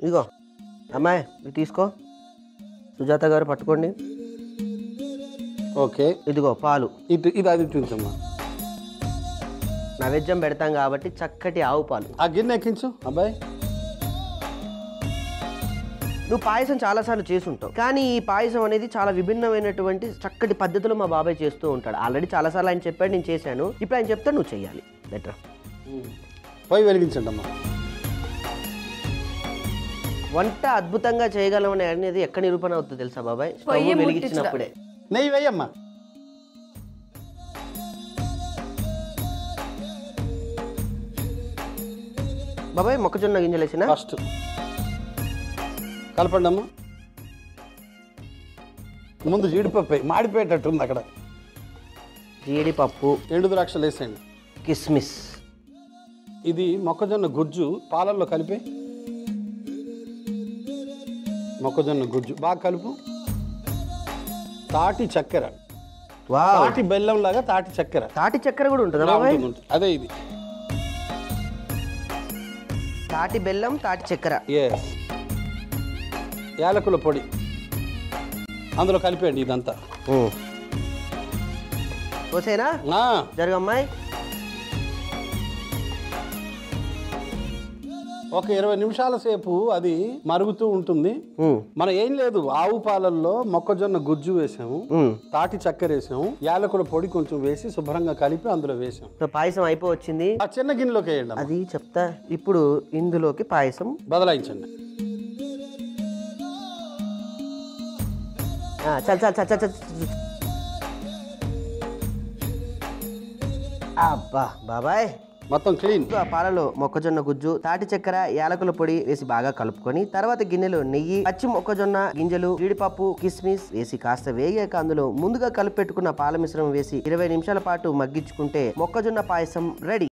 ఇదిగో అమ్మాయి ఇది తీసుకో సుజాత గారు పట్టుకోండి ఓకే ఇదిగో పాలు ఇటు ఇది అది తించమ్మా నైవేద్యం పెడతాం కాబట్టి చక్కటి ఆవు పాలు ఆ గిన్నె ఎక్కించు అబ్బాయి నువ్వు పాయసం చాలాసార్లు చేసి ఉంటావు కానీ ఈ పాయసం అనేది చాలా విభిన్నమైనటువంటి చక్కటి పద్ధతిలో మా బాబాయ్ చేస్తూ ఉంటాడు ఆల్రెడీ చాలాసార్లు ఆయన చెప్పాడు నేను చేశాను ఇప్పుడు ఆయన చెప్తాడు నువ్వు చేయాలి బెటర్ పోయి వెలిగించండి అమ్మా వంట అద్భుతంగా చేయగలం అనేది ఎక్కడ నిరూపణ అవుతుంది తెలుసా బాబాయ్ స్టవ్ పొయ్యి వెలిగించినప్పుడే నెయ్యి వేయమ్మా బాబాయ్ మొక్కజొన్న గింజలు వేసిన ఫస్ట్ కలపండి అమ్మా ముందు జీడిపప్పు వేయి. మాడిపోయేటట్టుంది అక్కడ జీడిపప్పు ఎండు ద్రాక్షలు వేసేయండి కిస్మిస్ ఇది మొక్కజొన్న గుజ్జు పాలల్లో కలిపి మొక్కజొన్న గుజ్జు బాగా కలుపు తాటి చక్కెర వావ్ తాటి బెల్లం లాగా తాటి చక్కెర తాటి చక్కెర కూడా ఉంటుందా ఇలా బాబాయ్ ఉంటుంది, ఉంటుంది. అదే ఇది తాటి బెల్లం తాటి చక్కెర ఎస్ యాలకుల పొడి అందులో కలిపేయండి ఇదంతా ఓసేనా ఆ, జరగమ్మాయి ఒక ఇరవై నిమిషాల సేపు అది మరుగుతూ ఉంటుంది మనం ఏం లేదు ఆవు పాలల్లో మొక్కజొన్న గుజ్జు వేసాము తాటి చక్కెర వేసాము యాలకుల పొడి కొంచెం వేసి శుభ్రంగా కలిపి అందులో వేసాం సో పాయసం అయిపోవచ్చింది ఆ చిన్న గిన్నెలోకి వేయండి అమ్మ. అది చెప్తా ఇప్పుడు ఇందులోకి పాయసం బదలాయించండి ఆ, చల్ చల్ చల్ చల్ చల్ అబ్బా బాబాయ్ మొత్తం క్లీన్ ఆ పాలలో మొక్కజొన్న గుజ్జు తాటి చక్కెర యాలకుల పొడి వేసి బాగా కలుపుకొని తర్వాత గిన్నెలో నెయ్యి పచ్చి మొక్కజొన్న గింజలు జీడిపప్పు కిస్మిస్ వేసి కాస్త వేగాక అందులో ముందుగా కలిపెట్టుకున్న పాల మిశ్రమం వేసి ఇరవై నిమిషాల పాటు మగ్గించుకుంటే మొక్కజొన్న పాయసం రెడీ